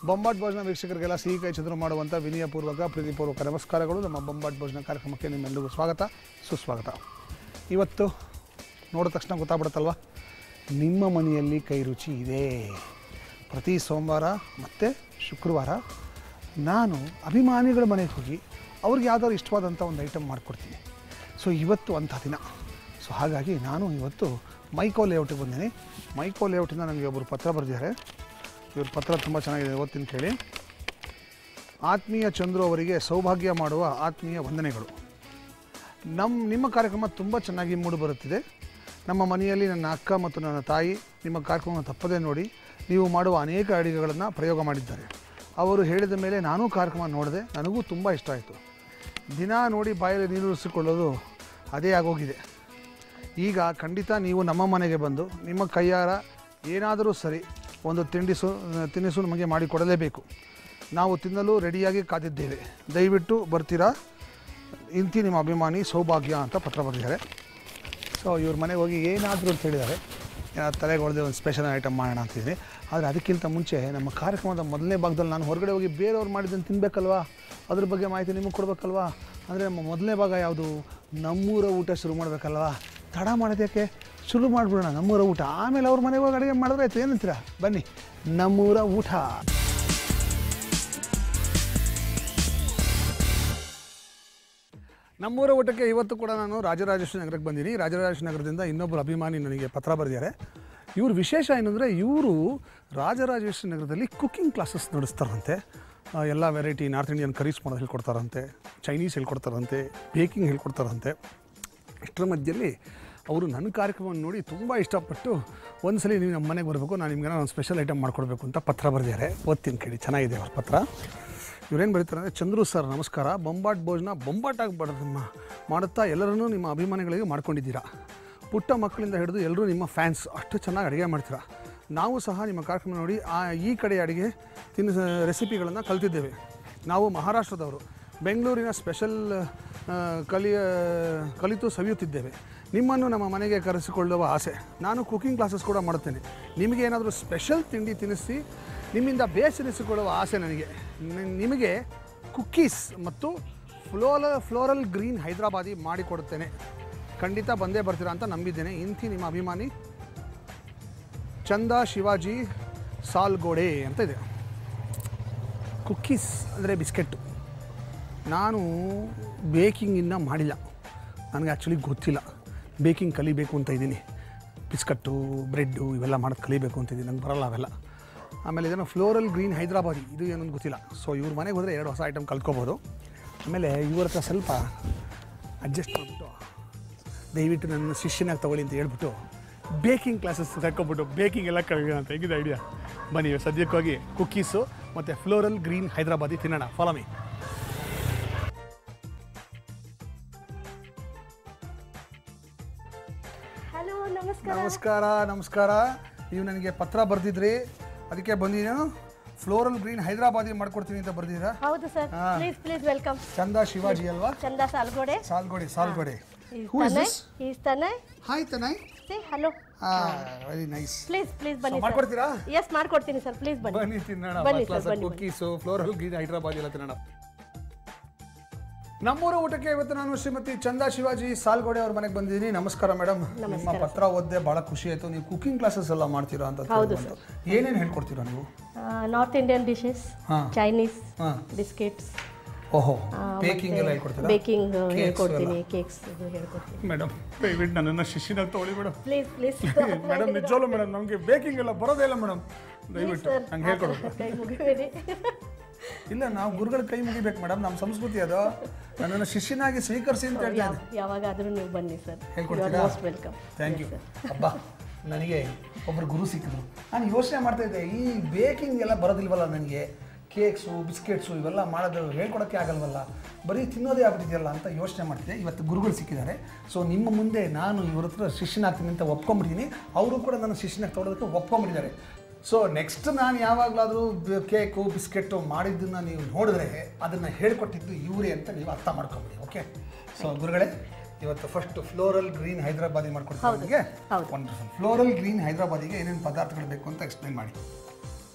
ಬೊಂಬಾಟ್ ಭೋಜನ ವೀಕ್ಷಕರಿಗೆಲ್ಲ ಸಿಹಿ ಕೈ ಚಂದ್ರ ಮಾಡುವಂಥ ವಿನಯಪೂರ್ವಕ ಪ್ರೀತಿಪೂರ್ವಕ ನಮಸ್ಕಾರಗಳು ನಮ್ಮ ಬೊಂಬಾಟ್ ಭೋಜನ ಕಾರ್ಯಕ್ರಮಕ್ಕೆ ನಿಮ್ಮೆಲ್ಲರಿಗೂ ಸ್ವಾಗತ ಸುಸ್ವಾಗತ ಇವತ್ತು ನೋಡಿದ ತಕ್ಷಣ ಗೊತ್ತಾಗ್ಬಿಡುತ್ತಲ್ವ ನಿಮ್ಮ ಮನೆಯಲ್ಲಿ ಕೈ ರುಚಿ ಇದೆ ಪ್ರತಿ ಸೋಮವಾರ ಮತ್ತು ಶುಕ್ರವಾರ ನಾನು ಅಭಿಮಾನಿಗಳ ಮನೆಗೆ ಹೋಗಿ ಅವ್ರಿಗೆ ಯಾವ್ದಾದ್ರು ಇಷ್ಟವಾದಂಥ ಒಂದು ಐಟಮ್ ಮಾಡಿಕೊಡ್ತೀನಿ ಸೊ ಇವತ್ತು ಅಂಥ ದಿನ ಸೊ ಹಾಗಾಗಿ ನಾನು ಇವತ್ತು ಮೈಕೋ ಲೇಔಟಿಗೆ ಬಂದಿದ್ದೀನಿ ಮೈಕೋ ಲೇಔಟಿಂದ ನನಗೆ ಒಬ್ಬರು ಪತ್ರ ಬರೆದಿದ್ದಾರೆ ಇವ್ರ ಪತ್ರ ತುಂಬ ಚೆನ್ನಾಗಿದೆ ಓದ್ತೀನಿ ಕೇಳಿ ಆತ್ಮೀಯ ಚಂದ್ರು ಅವರಿಗೆ ಸೌಭಾಗ್ಯ ಮಾಡುವ ಆತ್ಮೀಯ ವಂದನೆಗಳು ನಮ್ಮ ನಿಮ್ಮ ಕಾರ್ಯಕ್ರಮ ತುಂಬ ಚೆನ್ನಾಗಿ ಮೂಡಿಬರುತ್ತಿದೆ ನಮ್ಮ ಮನೆಯಲ್ಲಿ ನನ್ನ ಅಕ್ಕ ಮತ್ತು ನನ್ನ ತಾಯಿ ನಿಮ್ಮ ಕಾರ್ಯಕ್ರಮ ತಪ್ಪದೇ ನೋಡಿ ನೀವು ಮಾಡುವ ಅನೇಕ ಅಡುಗೆಗಳನ್ನು ಪ್ರಯೋಗ ಮಾಡಿದ್ದಾರೆ ಅವರು ಹೇಳಿದ ಮೇಲೆ ನಾನೂ ಕಾರ್ಯಕ್ರಮ ನೋಡಿದೆ ನನಗೂ ತುಂಬ ಇಷ್ಟ ಆಯಿತು ದಿನ ನೋಡಿ ಬಾಯಲ್ಲಿ ನೀರುರಿಸಿಕೊಳ್ಳೋದು ಅದೇ ಆಗೋಗಿದೆ ಈಗ ಖಂಡಿತ ನೀವು ನಮ್ಮ ಮನೆಗೆ ಬಂದು ನಿಮ್ಮ ಕೈಯಾರ ಏನಾದರೂ ಸರಿ ಒಂದು ತಿಂಡಿಸು ತಿನಿಸು ನಮಗೆ ಮಾಡಿಕೊಡಲೇಬೇಕು ನಾವು ತಿನ್ನಲು ರೆಡಿಯಾಗಿ ಕಾದಿದ್ದೇವೆ ದಯವಿಟ್ಟು ಬರ್ತೀರಾ ಇಂತಿ ನಿಮ್ಮ ಅಭಿಮಾನಿ ಸೌಭಾಗ್ಯ ಅಂತ ಪತ್ರ ಬರೆದಿದ್ದಾರೆ ಸೊ ಇವ್ರ ಮನೆಗೆ ಹೋಗಿ ಏನಾದರೂ ಅಂತ ಹೇಳಿದ್ದಾರೆ ಏನಾದ್ರು ತಲೆಗೆ ಹೊಡೆದೇ ಒಂದು ಸ್ಪೆಷಲ್ ಐಟಮ್ ಮಾಡೋಣ ಅಂತಿದ್ದೀನಿ ಆದರೆ ಅದಕ್ಕಿಂತ ಮುಂಚೆ ನಮ್ಮ ಕಾರ್ಯಕ್ರಮದ ಮೊದಲನೇ ಭಾಗದಲ್ಲಿ ನಾನು ಹೊರಗಡೆ ಹೋಗಿ ಬೇರೆಯವ್ರು ಮಾಡಿದ್ದನ್ನು ತಿನ್ನಬೇಕಲ್ವಾ ಅದ್ರ ಬಗ್ಗೆ ಮಾಹಿತಿ ನಿಮಗೆ ಕೊಡಬೇಕಲ್ವಾ ಅಂದರೆ ನಮ್ಮ ಮೊದಲನೇ ಭಾಗ ಯಾವುದು ನಮ್ಮೂರ ಊಟ ಶುರು ಮಾಡಬೇಕಲ್ವಾ ತಡ ಮಾಡೋದಕ್ಕೆ ಶುರು ಮಾಡಿಬಿಡೋಣ ನಮ್ಮೂರ ಊಟ ಆಮೇಲೆ ಅವ್ರ ಮನೆಗೆ ಹೋಗಿ ಅಡುಗೆ ಮಾಡಿದ್ರೆ ಆಯ್ತು ಏನಂತೀರಾ ಬನ್ನಿ ನಮ್ಮೂರ ಊಟ ನಮ್ಮೂರ ಊಟಕ್ಕೆ ಇವತ್ತು ಕೂಡ ನಾನು ರಾಜರಾಜೇಶ್ವರಿ ನಗರಕ್ಕೆ ಬಂದೀನಿ ರಾಜರಾಜೇಶ್ವರಿ ನಗರದಿಂದ ಇನ್ನೊಬ್ಬರು ಅಭಿಮಾನಿ ನನಗೆ ಪತ್ರ ಬರೆದಿದ್ದಾರೆ ಇವ್ರ ವಿಶೇಷ ಏನಂದರೆ ಇವರು ರಾಜರಾಜೇಶ್ವರಿ ನಗರದಲ್ಲಿ ಕುಕ್ಕಿಂಗ್ ಕ್ಲಾಸಸ್ ನಡೆಸ್ತಾರಂತೆ ಆ, ಎಲ್ಲ ವೆರೈಟಿ ನಾರ್ತ್ ಇಂಡಿಯನ್ ಕರೀಸ್ ಮಾಡೋದು ಹೇಳ್ಕೊಡ್ತಾರಂತೆ ಚೈನೀಸ್ ಹೇಳ್ಕೊಡ್ತಾರಂತೆ ಬೇಕಿಂಗ್ ಹೇಳ್ಕೊಡ್ತಾರಂತೆ ಇಷ್ಟರ ಮಧ್ಯದಲ್ಲಿ ಅವರು ನನ್ನ ಕಾರ್ಯಕ್ರಮವನ್ನು ನೋಡಿ ತುಂಬ ಇಷ್ಟಪಟ್ಟು ಒಂದ್ಸಲಿ ನೀವು ನಮ್ಮ ಮನೆಗೆ ಬರಬೇಕು ನಾನು ನಿಮ್ಗೆ ಒಂದು ಸ್ಪೆಷಲ್ ಐಟಮ್ ಮಾಡ್ಕೊಡ್ಬೇಕು ಅಂತ ಪತ್ರ ಬರೆದಿದ್ದಾರೆ ಓದ್ತೀನಿ ಕೇಳಿ ಚೆನ್ನಾಗಿದೆ ಅವ್ರ ಪತ್ರ ಇವ್ರೇನು ಬರೀತಾರೆ ಅಂದರೆ ಚಂದ್ರು ಸರ್ ನಮಸ್ಕಾರ ಬೊಂಬಾಟ್ ಭೋಜನ ಬೊಂಬಾಟಾಗಿ ಬಡದಮ್ಮ ಮಾಡುತ್ತಾ ಎಲ್ಲರನ್ನೂ ನಿಮ್ಮ ಅಭಿಮಾನಿಗಳಿಗೆ ಮಾಡ್ಕೊಂಡಿದ್ದೀರಾ ಪುಟ್ಟ ಮಕ್ಕಳಿಂದ ಹಿಡಿದು ಎಲ್ಲರೂ ನಿಮ್ಮ ಫ್ಯಾನ್ಸ್ ಅಷ್ಟು ಚೆನ್ನಾಗಿ ಅಡುಗೆ ಮಾಡ್ತೀರಾ ನಾವು ಸಹ ನಿಮ್ಮ ಕಾರ್ಯಕ್ರಮ ನೋಡಿ ಆ ಈ ಕಡೆ ಅಡುಗೆ ತಿನ್ನ ರೆಸಿಪಿಗಳನ್ನು ಕಲ್ತಿದ್ದೇವೆ ನಾವು ಮಹಾರಾಷ್ಟ್ರದವರು ಬೆಂಗಳೂರಿನ ಸ್ಪೆಷಲ್ ಆ, ಕಲಿಯ ಕಲಿತು ಸವಿಯುತ್ತಿದ್ದೇವೆ ನಿಮ್ಮನ್ನು ನಮ್ಮ ಮನೆಗೆ ಕರೆಸಿಕೊಳ್ಳುವ ಆಸೆ ನಾನು ಕುಕಿಂಗ್ ಕ್ಲಾಸಸ್ ಕೂಡ ಮಾಡುತ್ತೇನೆ ನಿಮಗೆ ಏನಾದರೂ ಸ್ಪೆಷಲ್ ತಿಂಡಿ ತಿನ್ನಿಸಿ ನಿಮ್ಮಿಂದ ಬೇಸರಿಸಿಕೊಳ್ಳುವ ಆಸೆ ನನಗೆ ನಿ- ನಿಮಗೆ ಕುಕ್ಕೀಸ್ ಮತ್ತು ಫ್ಲೋಲ ಫ್ಲೋರಲ್ ಗ್ರೀನ್ ಹೈದರಾಬಾದಿ ಮಾಡಿಕೊಡುತ್ತೇನೆ ಖಂಡಿತ ಬಂದೇ ಬರ್ತೀರಾ ಅಂತ ನಂಬಿದ್ದೇನೆ ಇಂತಿ ನಿಮ್ಮ ಅಭಿಮಾನಿ ಚಂದ ಶಿವಾಜಿ ಸಾಲ್ಗೋಡೆ ಅಂತ ಇದೆ ಕುಕ್ಕೀಸ್ ಅಂದರೆ ಬಿಸ್ಕೆಟ್ಟು ನಾನು ಬೇಕಿಂಗ್ ಇನ್ನೂ ಮಾಡಿಲ್ಲ ನನಗೆ ಆ್ಯಕ್ಚುಲಿ ಗೊತ್ತಿಲ್ಲ ಬೇಕಿಂಗ್ ಕಲಿಬೇಕು ಅಂತ ಇದ್ದೀನಿ ಬಿಸ್ಕಟ್ಟು ಬ್ರೆಡ್ಡು ಇವೆಲ್ಲ ಮಾಡೋದು ಕಲಿಬೇಕು ಅಂತ ಇದ್ದೀನಿ ನಂಗೆ ಬರಲ್ಲ ಅವೆಲ್ಲ ಆಮೇಲೆ ಇದನ್ನು ಫ್ಲೋರಲ್ ಗ್ರೀನ್ ಹೈದರಾಬಾದಿ ಇದು ಏನೊಂದು ಗೊತ್ತಿಲ್ಲ ಸೊ ಇವ್ರ ಮನೆಗೆ ಹೋದರೆ ಎರಡು ಹೊಸ ಐಟಮ್ ಕಲ್ತ್ಕೋಬೋದು ಆಮೇಲೆ ಇವ್ರ ಹತ್ರ ಸ್ವಲ್ಪ ಅಡ್ಜಸ್ಟ್ ಮಾಡಿಬಿಟ್ಟು ದಯವಿಟ್ಟು ನನ್ನ ಶಿಷ್ಯನಾಗಿ ತಗೊಳ್ಳಿ ಅಂತ ಹೇಳ್ಬಿಟ್ಟು ಬೇಕಿಂಗ್ ಕ್ಲಾಸಸ್ ಕರ್ಕೊಬಿಟ್ಟು ಬೇಕಿಂಗ್ ಎಲ್ಲ ಕಲಿಯೋಣ ಅಂತ ಹೇಗಿದೆ ಐಡಿಯಾ ಬನ್ನಿ ಸದ್ಯಕ್ಕಾಗಿ ಕುಕ್ಕೀಸು ಮತ್ತು ಫ್ಲೋರಲ್ ಗ್ರೀನ್ ಹೈದರಾಬಾದಿ ತಿನ್ನೋಣ ಫಾಲೋ ಮೀ ಹಲೋ ನಮಸ್ಕಾರ ನಮಸ್ಕಾರ ನಮಸ್ಕಾರ ನೀವು ನನಗೆ ಪತ್ರ ಬರೆದಿದ್ರಿ ಅದಕ್ಕೆ ಬಂದಿದ್ದೇನು ಫ್ಲೋರಲ್ ಗ್ರೀನ್ ಹೈದರಾಬಾದಿ ಮಾಡ್ಕೊಡ್ತೀನಿ ಅಂತ ಬರ್ದಿದ್ದೀರಾ ಹೌದು ಸರ್ ಹಾ. ಪ್ಲೀಸ್ ಪ್ಲೀಸ್ ವೆಲ್ಕಮ್ ಚಂದ ಶಿವಾಜಿ ಅಲ್ವಾ ಚಂದ ಸಾಲ್ಗೋಡೆ ಸಾಲ್ಗೋಡಿ ಸಾಲ್ಗೋಡಿ who is this is Tanay hi Tanay ಸಿ hello very nice please please ಬನ್ನಿ ಸರ್ ಮಾಡ್ಕೊಡ್ತೀರಾ ಎಸ್ ಮಾಡ್ಕೊಡ್ತೀನಿ ಸರ್ ಪ್ಲೀಸ್ ಬನ್ನಿ ಬನ್ನಿ ತಿನ್ನೋಣ ಬನ್ನಿ ಕ್ಲಾಸ್ ಸರ್, ಬನ್ನಿ, ಕುಕ್ಕೀಸು ಫ್ಲೋರಲ್ ಗ್ರೀನ್ ಹೈದರಾಬಾದ್ ಎಲ್ಲ ತಿನ್ನೋಣ ನಮ್ಮೂರ ಊಟಕ್ಕೆ ಇವತ್ತು ನಾನು ಶ್ರೀಮತಿ ಚಂದಾ ಶಿವಾಜಿ ಸಾಲ್ಗೋಡೆ ಅವ್ರ ಮನೆಗೆ ಬಂದಿದ್ದೀನಿ ನಮಸ್ಕಾರ ಮೇಡಮ್ ನಿಮ್ಮ ಪತ್ರ ಓದ್ದೆ ಬಹಳ ಖುಷಿ ಆಯ್ತು ನೀವು ಕುಕಿಂಗ್ ಕ್ಲಾಸಸ್ ಎಲ್ಲ ಮಾಡ್ತೀರಾ ಅಂತ ಹೌದು ತಿಳ್ಕೊಂಡು. ಏನೇನು ಹೇಳ್ಕೊಡ್ತೀರಾ ನೀವು ನಾರ್ತ್ ಇಂಡಿಯನ್ ಡಿಶಸ್ ಹಾ. ಚೈನೀಸ್ ಹಾ. ಬಿಸ್ಕೆಟ್ಸ್ ಓಹೋ ಬೇಕಿಂಗ್ ಎಲ್ಲ ಹೇಳ್ಕೊಡ್ತೀರಾ ಬೇಕಿಂಗ್ Cakes ಹೇಳ್ಕೊಡ್ತೀನಿ ಕೇಕ್ಸ್ ಹೇಳ್ಕೊಡ್ತೀನಿ ಮೇಡಮ್ ದಯವಿಟ್ಟು ನನ್ನನ್ನು ಶಿಷ್ಯನಾಗಿ ತಗೊಳ್ಳಿ ಮೇಡಮ್ ಪ್ಲೀಸ್ ಪ್ಲೀಸ್ ಮೇಡಮ್ ನಿಜವಲ್ಲ ಮೇಡಮ್ ನಮಗೆ ಬೇಕಿಂಗ್ ಎಲ್ಲ ಬರೋದೇ ಇಲ್ಲ ಮೇಡಮ್ ದಯವಿಟ್ಟು ನಂಗೆ ಹೇಳ್ಕೊಡು ಕೈ ಮುಗಿಬೇಡಿ ಇಲ್ಲ ನಾವು ಗುರುಗಳ ಕೈ ಮುಗಿಬೇಕು ಮೇಡಮ್ ನಮ್ಮ ಸಂಸ್ಕೃತಿ ಅದು ನನ್ನನ್ನು ಶಿಷ್ಯನಾಗಿ ಸ್ವೀಕರಿಸಿ ಅಂತ ಹೇಳ್ತಾ ಯಾವ- ಯಾವಾಗಾದ್ರೂ ನೀವು ಬನ್ನಿ ಸರ್ ಯು ಆರ್ ಹೇಳ್ಕೊಡ್ತೀರಾ ಮೋಸ್ಟ್ ವೆಲ್ಕಮ್ ಥ್ಯಾಂಕ್ ಯು ಅಬ್ಬಾ ನನಗೆ ಒಬ್ಬರು ಗುರು ಸಿಕ್ಕಿದ್ರು ನಾನು ಯೋಚನೆ ಮಾಡ್ತಾ ಇದ್ದೆ ಈ ಬೇಕಿಂಗ್ ಎಲ್ಲ ಬರೋದಿಲ್ವಲ್ಲ ನನಗೆ ಕೇಕ್ಸು ಬಿಸ್ಕೆಟ್ಸು ಇವೆಲ್ಲ ಮಾಡೋದು ಹೇಳ್ಕೊಡೋಕ್ಕೆ ಆಗಲ್ವಲ್ಲ ಬರೀ ತಿನ್ನೋದೇ ಆಗ್ಬಿಟ್ಟಿದೆಯಲ್ಲ ಅಂತ ಯೋಚನೆ ಮಾಡ್ತಿದ್ದೆ ಇವತ್ತು ಗುರುಗಳು ಸಿಕ್ಕಿದ್ದಾರೆ ಸೊ ನಿಮ್ಮ ಮುಂದೆ ನಾನು ಇವ್ರ ಹತ್ರ ಶಿಷ್ಯನಾಗ್ತೀನಿ ಅಂತ ಒಪ್ಕೊಂಬಿಟ್ಟಿದ್ದೀನಿ ಅವರು ಕೂಡ ನನ್ನ ಶಿಷ್ಯನಾಗಿ ತೊಗೊಳೋದಕ್ಕೆ ಒಪ್ಕೊಂಬಿಟ್ಟಿದ್ದಾರೆ ಸೊ ನೆಕ್ಸ್ಟ್ ನಾನು ಯಾವಾಗಲಾದರೂ ಕೇಕು ಬಿಸ್ಕೆಟ್ಟು ಮಾಡಿದ್ದನ್ನು ನೀವು ನೋಡಿದ್ರೆ ಅದನ್ನು ಹೇಳ್ಕೊಟ್ಟಿದ್ದು ಇವರೇ ಅಂತ ನೀವು ಅರ್ಥ ಮಾಡ್ಕೊಂಬಿಡಿ ಓಕೆ ಸೊ ಗುರುಗಳೇ ಇವತ್ತು ಫಸ್ಟ್ ಫ್ಲೋರಲ್ ಗ್ರೀನ್ ಹೈದರಾಬಾದಿ ಮಾಡ್ಕೊಡ್ತೀನಿ ನಿಮಗೆ ಹೌದು. ವಂಡರ್ಫುಲ್ ಫ್ಲೋರಲ್ ಗ್ರೀನ್ ಹೈದರಾಬಾದಿಗೆ ಏನೇನು ಪದಾರ್ಥಗಳು ಬೇಕು ಅಂತ ಎಕ್ಸ್ಪ್ಲೈನ್ ಮಾಡಿ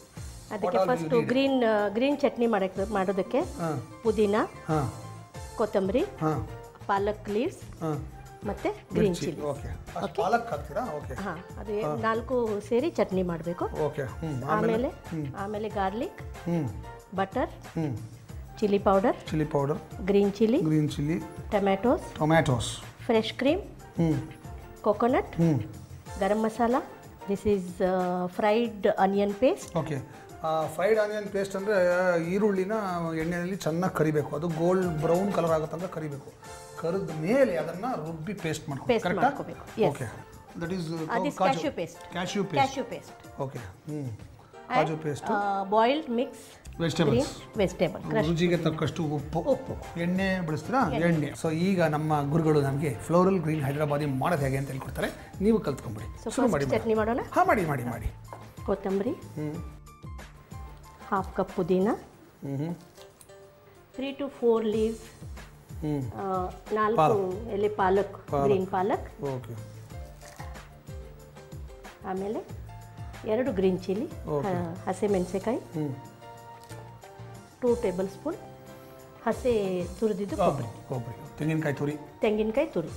ಅದಕ್ಕೆ ಫಸ್ಟು ಗ್ರೀನ್ ಗ್ರೀನ್ ಚಟ್ನಿ ಮಾಡಕ್ಕೆ ಮಾಡೋದಕ್ಕೆ ಹಾಂ ಪುದೀನ ಹಾಂ ಕೊತ್ತಂಬರಿ ಹಾಂ ಪಾಲಕ್ ಲೀವ್ಸ್ ಹಾಂ ಮತ್ತು ಗ್ರೀನ್ ಚಿಲ್ಲಿ ಓಕೆ ಪಾಲಕ್ ಹಾಕ್ತೀರಾ ಓಕೆ ಹಾಂ ಅದು ಎ- ನಾಲ್ಕು ಸೇರಿ ಚಟ್ನಿ ಮಾಡಬೇಕು ಓಕೆ ಹ್ಞೂ ಆಮೇಲೆ ಆಮೇಲೆ ಗಾರ್ಲಿಕ್ ಹ್ಞೂ ಬಟರ್ ಹ್ಞೂ chilli powder chilli powder green chilli green chilli tomatoes tomatoes fresh cream ಹ್ಞೂ ಕೋಕೋನಟ್ ಹ್ಞೂ garam masala this is fried onion paste okay fried onion paste ಅಂದರೆ ಈರುಳ್ಳಿನ ಎಣ್ಣೆಯಲ್ಲಿ ಚೆನ್ನಾಗಿ ಕರಿಬೇಕು ಅದು ಗೋಲ್ಡ್ ಬ್ರೌನ್ ಕಲರ್ ಆಗೋ ತನಕ ಕರಿಬೇಕು ಕರಿದ ಮೇಲೆ ಅದನ್ನು ರುಬ್ಬಿ ಪೇಸ್ಟ್ ಮಾಡ್ಬೇಕು Paste ಕರೆಕ್ಟಾ ಮಾಡ್ಕೋಬೇಕು, yes. ಓಕೆ ದಟ್ ಈಸ್ ಅದಿಸ್ cashew paste cashew paste cashew paste okay ಹ್ಞೂ kaju paste boiled mix vegetables green vegetable crush ರುಚಿಗೆ ತಕ್ಕಷ್ಟು ಉಪ್ಪು ಉಪ್ಪು ಎಣ್ಣೆ ಬಳಸ್ತೀರಾ ಎಣ್ಣೆ ಸೊ ಈಗ ನಮ್ಮ ಗುರುಗಳು ನಮಗೆ ಫ್ಲೋರಲ್ ಗ್ರೀನ್ ಹೈದರಾಬಾದಿ ಮಾಡೋದು ಹೇಗೆ ಅಂತ ಹೇಳ್ಕೊಡ್ತಾರೆ ನೀವು ಕಲ್ತ್ಕೊಂಬಿಡಿ ಸೊ ಶುರು ಮಾಡಿ ಫಸ್ಟ್ ಚಟ್ನಿ ಮಾಡೋಣ ಹಾಂ ಮಾಡಿ ಮಾಡಿ ಮಾಡಿ ಕೊತ್ತಂಬರಿ ಹ್ಞೂ ಹಾಫ್ ಕಪ್ ಪುದೀನ ಹ್ಞೂ ತ್ರೀ ಟು ಫೋರ್ ಲೀವ್ಸ್ ಹ್ಞೂ ನಾಲ್ಕು ಎಲೆ ಪಾಲಕ್ ಗ್ರೀನ್ ಪಾಲಕ್ ಓಕೆ ಆಮೇಲೆ ಎರಡು ಗ್ರೀನ್ ಚಿಲ್ಲಿ Okay. ಹಸಿಮೆಣಸಿಕಾಯಿ ಹ್ಞೂ ಟೂ ಟೇಬಲ್ ಸ್ಪೂನ್ ಹಸಿ ತುರಿದಿದ್ದು ಕೊಬ್ಬರಿ ಕೊಬ್ಬರಿ ತೆಂಗಿನಕಾಯಿ ತುರಿ ತೆಂಗಿನಕಾಯಿ ತುರಿ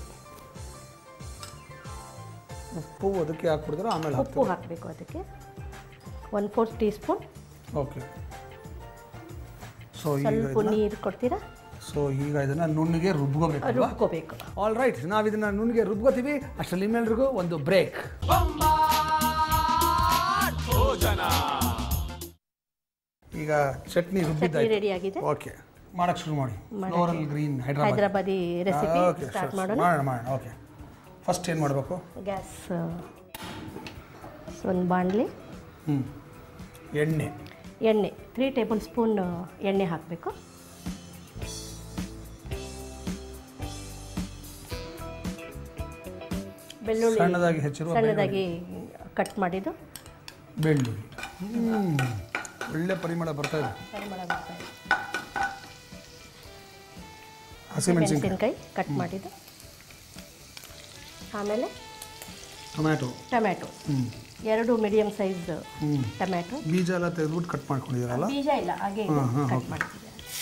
ಉಪ್ಪು ಅದಕ್ಕೆ ಹಾಕ್ಬಿಡಿದ್ರೆ ಆಮೇಲೆ ಉಪ್ಪು ಹಾಕಬೇಕು ಅದಕ್ಕೆ one fourth teaspoon okay so ಈಗ ಸ್ವಲ್ಪ ನೀರು ಕೊಡ್ತೀರಾ ಸೊ ಈಗ ಇದನ್ನು ನುಣ್ಣಗೆ ರುಬ್ಕೋಬೇಕು ರುಬ್ಕೋಬೇಕು ಆಲ್ ರೈಟ್ ನಾವು ಇದನ್ನು ನುಣ್ಣಗೆ ರುಬ್ಕೋತೀವಿ ಅಷ್ಟರಲ್ಲಿ ನಿಮ್ಮೆಲ್ರಿಗೂ ಒಂದು ಬ್ರೇಕ್ ಈಗ ಚಟ್ನಿ ಚಟ್ನಿ ರುಬ್ಬಿದ್ದಾಯ್ತು ರೆಡಿ ಆಗಿದೆ ಓಕೆ ಮಾಡಕ್ಕೆ ಶುರು ಮಾಡಿ floral green Hyderabad Hyderabadi recipe okay start ಮಾಡೋಣ ಮಾಡೋಣ ಮಾಡೋಣ ಓಕೆ ಫಸ್ಟ್ ಏನು ಮಾಡಬೇಕು ಗ್ಯಾಸ್ ಒಂದು ಬಾಣಲಿ ಹ್ಞೂ ಎಣ್ಣೆ ಎಣ್ಣೆ ತ್ರೀ ಟೇಬಲ್ ಸ್ಪೂನ್ ಎಣ್ಣೆ ಹಾಕಬೇಕು ಬೆಳ್ಳುಳ್ಳಿ ಸಣ್ಣದಾಗಿ ಹೆಚ್ಚಿರುವ ಸಣ್ಣದಾಗಿ ಕಟ್ ಮಾಡಿದ್ದು ಬೆಳ್ಳುಳ್ಳಿ ಹ್ಞೂ ಒಳ್ಳೆ ಪರಿಮಳ ಬರ್ತಾ ಇದೆ ಪರಿಮಳ ಬರ್ತಾ ಇದೆ. ಹಸಿಮೆಣಸಿನ್ಕಾಯಿ ಮೆಣಸಿನ್ಕಾಯಿ ಕಟ್ ಮಾಡಿದ್ದು ಆಮೇಲೆ ಟೊಮ್ಯಾಟೊ ಟೊಮ್ಯಾಟೊ ಹ್ಞೂ ಎರಡು ಮೀಡಿಯಮ್ ಸೈಜ್ ಹ್ಞೂ ಟೊಮ್ಯಾಟೊ ಬೀಜ ಎಲ್ಲ ತೆಗೆದ್ಬಿಟ್ಟು ಕಟ್ ಮಾಡ್ಕೊಂಡಿದ್ದೀರಲ್ಲ ಬೀಜ ಇಲ್ಲ ಹಾಗೆ ಹಾಂ, ಹಾಂ, ಕಟ್ ಮಾಡಿದ್ದೀವಿ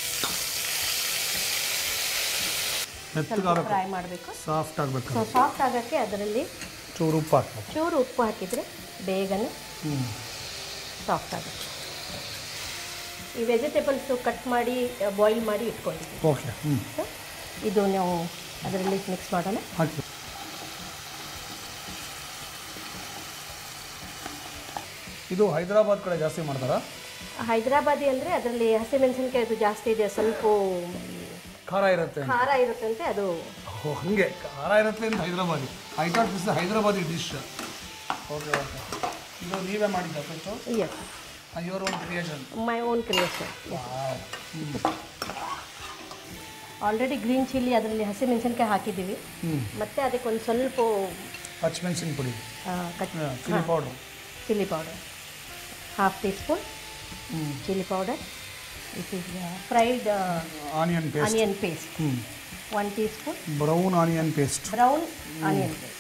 ಮೆತ್ತಗಾಗ ಫ್ರೈ ಮಾಡಬೇಕು ಸಾಫ್ಟ್ ಆಗಬೇಕು ಸೊ ಸಾಫ್ಟ್ ಆಗೋಕ್ಕೆ ಅದರಲ್ಲಿ ಚೂರು ಉಪ್ಪು ಹಾಕ್ಬೇಕು ಚೂರು ಉಪ್ಪು ಹಾಕಿದರೆ ಬೇಗನೆ ಹ್ಞೂ ಸಾಫ್ಟ್ ಆಗುತ್ತೆ ಈ ವೆಜಿಟೇಬಲ್ಸು ಕಟ್ ಮಾಡಿ ಬಾಯ್ಲ್ ಮಾಡಿ ಇಟ್ಕೊಂಡಿದ್ದೀವಿ ಓಕೆ ಹ್ಞೂ ಸೊ ಇದು ನಾವು ಅದರಲ್ಲಿ ಮಿಕ್ಸ್ ಮಾಡೋಣ ಹಾಕಿ ಇದು ಹೈದರಾಬಾದ್ ಕಡೆ ಜಾಸ್ತಿ ಮಾಡ್ತಾರಾ ಹೈದರಾಬಾದಿ ಅಂದರೆ ಅದರಲ್ಲಿ ಹಸಿಮೆಣಸಿನ್ಕಾಯಿ ಅದು ಜಾಸ್ತಿ ಇದೆ ಸ್ವಲ್ಪ ಖಾರ ಇರುತ್ತೆ ಖಾರ ಇರುತ್ತಂತೆ ಅದು ಓ ಹಾಗೆ ಖಾರ ಇರುತ್ತೆ ಅಂತ Hyderabadi I thought this Hyderabadi dish okay okay ಇದು ನೀವೇ ಮಾಡಿದ್ದ first yes your own creation my own creation already green chilli ಅದರಲ್ಲಿ ಹಸಿಮೆಣಸಿನ್ಕಾಯಿ ಹಾಕಿದ್ದೀವಿ ಹ್ಞೂ ಮತ್ತು ಅದಕ್ಕೆ ಒಂದು ಸ್ವಲ್ಪ ಹಚ್ಮೆಣಸಿನ ಪುಡಿ ಆ, cut chilli powder chilli powder half teaspoon ಹ್ಞೂ chilli powder this is fried onion paste onion paste ಹ್ಞೂ one teaspoon brown onion paste brown onion paste